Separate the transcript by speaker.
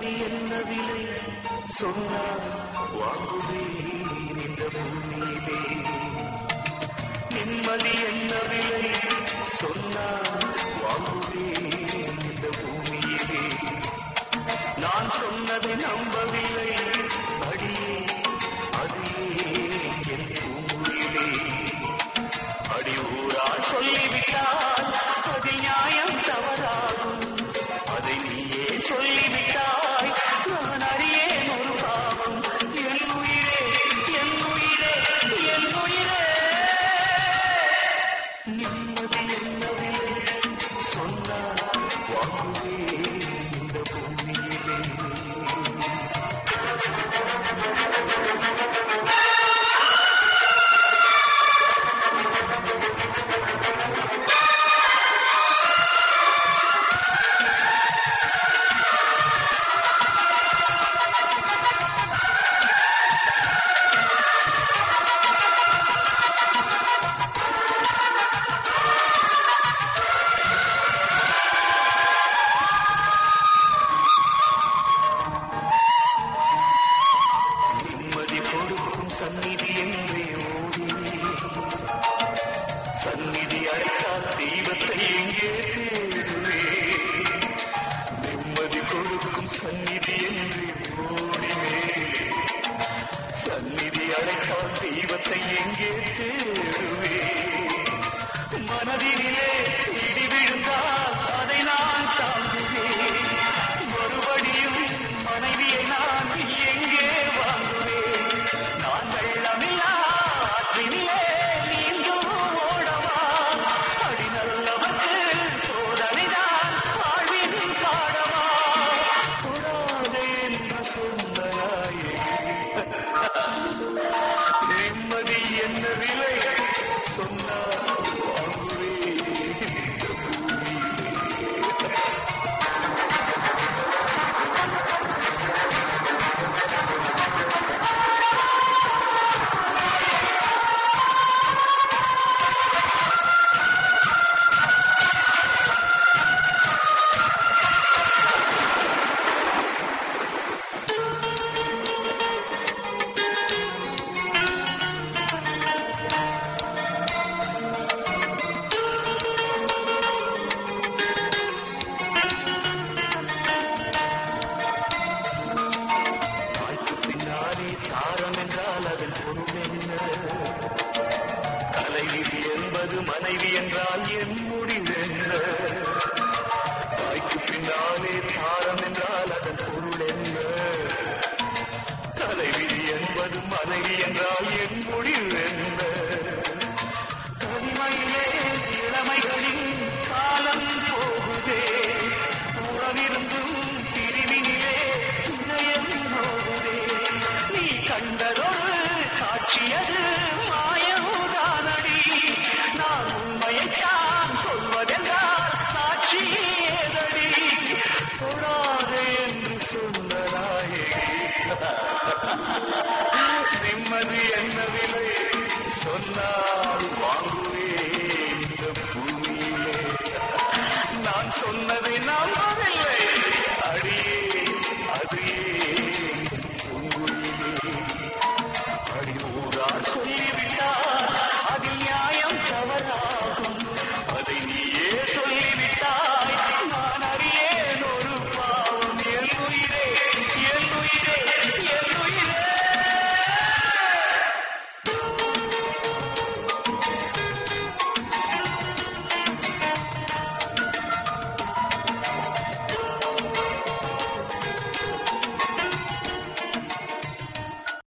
Speaker 1: நிம்மதி என்ன விலை சொன்னால் வாங்குவேன் இந்த பூமியிலே நிம்மதி என்ன விலை சொன்னால் வாங்குவேன் இந்த பூமியிலே நான் சொன்னதை நம்பவில்லை அடியே அடியே என் பூங்குயிலே அடி ஊரா சொல்லிவிட்டால் அதில் நியாயம் தவறாகும் அதை நீயே சொல்லிவிட்டாய் நான் அறியேன் ஒரு பாவம் என் உயிரே என் உயிரே என் உயிரே நிம்மதி என்னவில்லை சொன்னால் வாங்குவேன் இந்த பூமியிலே நிம்மதி கொடுக்கும் சந்நிதி என்றே ஓடினேன் சந்நிதி அழைத்தால் தெய்வத்தை எங்கே தேடுவேன் நிம்மதி கொடுக்கும் சந்நிதி என்றே ஓடினேன் சந்நிதி அழைத்தால் தெய்வத்தை எங்கே தேடுவேன் மனதிலே இடி விழுந்தால் அதை நான் தாங்குவேன் மறுபடியும் மனைவியை நான் எங்கே வாங்குவேன் நான் வெள்ளமில்லா ஆற்றினிலே நீந்தும் ஓடவா அடி நல்லவர்க்கு சோதனைதான் வாழ்வின் பாடவா தொடாதே என்று சொன்னாயே நிம்மதி என்ன விலை சொன்னால் வாங்குவேன் இந்த பூமியிலே. தாய்க்கு பின்னாலே தாரம் என்றால் அதன் பொருள் என்ன தலைவிதி என்பது மனைவி என்றால் என் முடிவென்ன தாய்க்கு பின்னாலே தாரம் என்றால் அதன் பொருள் என்ன தலைவிதி என்பது மனைவி என்றால் என் முடிவென்ன தனிமையிலே இளமைகளின் காலம் போகுதே உறவிருந்தும் பிரிவினிலே இதயம் போகுதே நீ கண்டதொரு காட்சியது மாயமுதானடி நான் உண்மையைத்தான் சொல்வதென்றால் சாட்சி ஏதடி தொடாதே என்று சொன்னதாயே நிம்மதி என்ன விலை சொன்னால் வாங்குவேன் இந்த பூமியிலே நான் சொன்னதை நான்